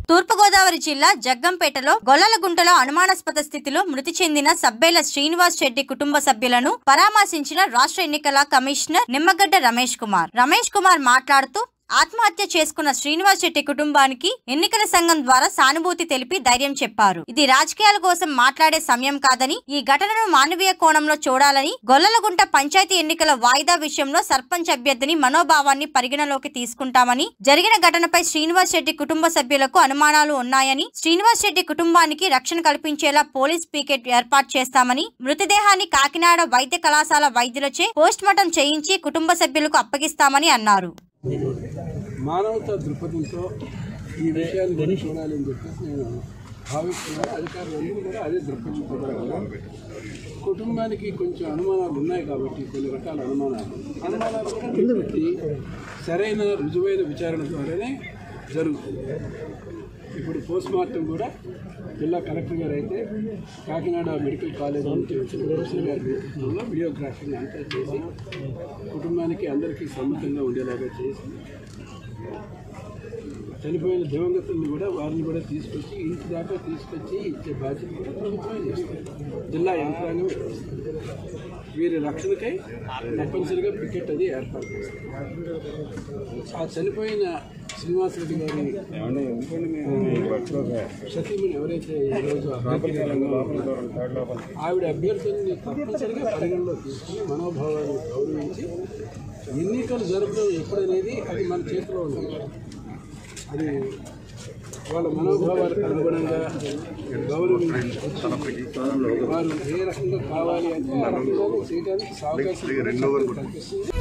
తూర్పుగోదావరి జిల్లా జగ్గంపేటలో గొల్లలగుంటలో అనుమానాస్పద స్థితిలో మృతి చెందిన సబ్బేల శ్రీనివాస్ రెడ్డి కుటుంబ సభ్యులను పరామర్శించిన రాష్ట్ర ఎన్నికల కమిషనర్ నిమ్మగడ్డ రమేష్ కుమార్ రమేష్ కుమార్ మాట్లాడుతూ ఆత్మహత్య చేసుకున్న శ్రీనివాస్ రెడ్డి కుటుంబానికి ఎన్నికల సంఘం ద్వారా సానుభూతి తెలిపి ధైర్యం చెప్పారు ఇది రాజకీయాల కోసం మాట్లాడే సమయం కాదని ఈ ఘటనను మానవీయ కోణంలో చూడాలని గొల్లలగుంట పంచాయతీ ఎన్నికల వాయిదా విషయంలో సర్పంచ్ అభ్యర్థిని మనోభావాన్ని పరిగణలోకి తీసుకుంటామని జరిగిన ఘటనపై శ్రీనివాస్ రెడ్డి కుటుంబ సభ్యులకు అనుమానాలు ఉన్నాయని శ్రీనివాస్ రెడ్డి కుటుంబానికి రక్షణ కల్పించేలా పోలీస్ పీకెట్ ఏర్పాటు చేస్తామని మృతదేహాన్ని కాకినాడ వైద్య కళాశాల వైద్యులచే పోస్ట్ మార్టం చేయించి కుటుంబ సభ్యులకు అప్పగిస్తామని అన్నారు మానవతా దృక్పథంతో ఈ విషయాన్ని కూడా చూడాలని చెప్పేసి నేను భావిస్తున్నాను అధికారులందరూ కూడా అదే దృక్పథంతో కూడా ఉన్నారు. కుటుంబానికి కొంచెం అనుమానాలు ఉన్నాయి కాబట్టి కొన్ని రకాల అనుమానాలు అనుమానాలు కూడా పెట్టి సరైన రుజువైన విచారణ ద్వారానే జరుగుతుంది ఇప్పుడు పోస్ట్ మార్టం కూడా జిల్లా కలెక్టర్ గారు అయితే కాకినాడ మెడికల్ కాలేజ్ నుంచి వచ్చిన ప్రొఫెసర్ గారి నేతృత్వంలో వీడియోగ్రఫీని అంతా చేసి కుటుంబానికి అందరికీ సమ్మతంగా ఉండేలాగా చేసి చనిపోయిన దివంగతుల్ని కూడా వారిని కూడా తీసుకొచ్చి ఇంటి దాకా తీసుకొచ్చి ఇచ్చే బాధ్యత కూడా ప్రభుత్వమే చేస్తుంది జిల్లా యంత్రాంగం చేస్తుంది. వీరి రక్షణకై తప్పనిసరిగా పికెట్ అది ఏర్పాటు చేస్తారు ఆ చనిపోయిన శ్రీనివాసరెడ్డి గారి సతీమణి ఎవరైతే ఈరోజు అభ్యర్థిగా ఉన్నారో, ఆవిడ అభ్యర్థుల్ని తప్పనిసరిగా పరిగణలో తీసుకుని మనోభావాన్ని గౌరవించి ఎన్నికలు జరపడం ఎప్పుడనేది అది మన చేతిలో ఉంది అది వాళ్ళ మనోభావాలకు అనుగుణంగా గౌరవించి వారు ఏ రకంగా కావాలి అంటే ఆ రకంగా చేయడానికి అవకాశం కల్పిస్తుంది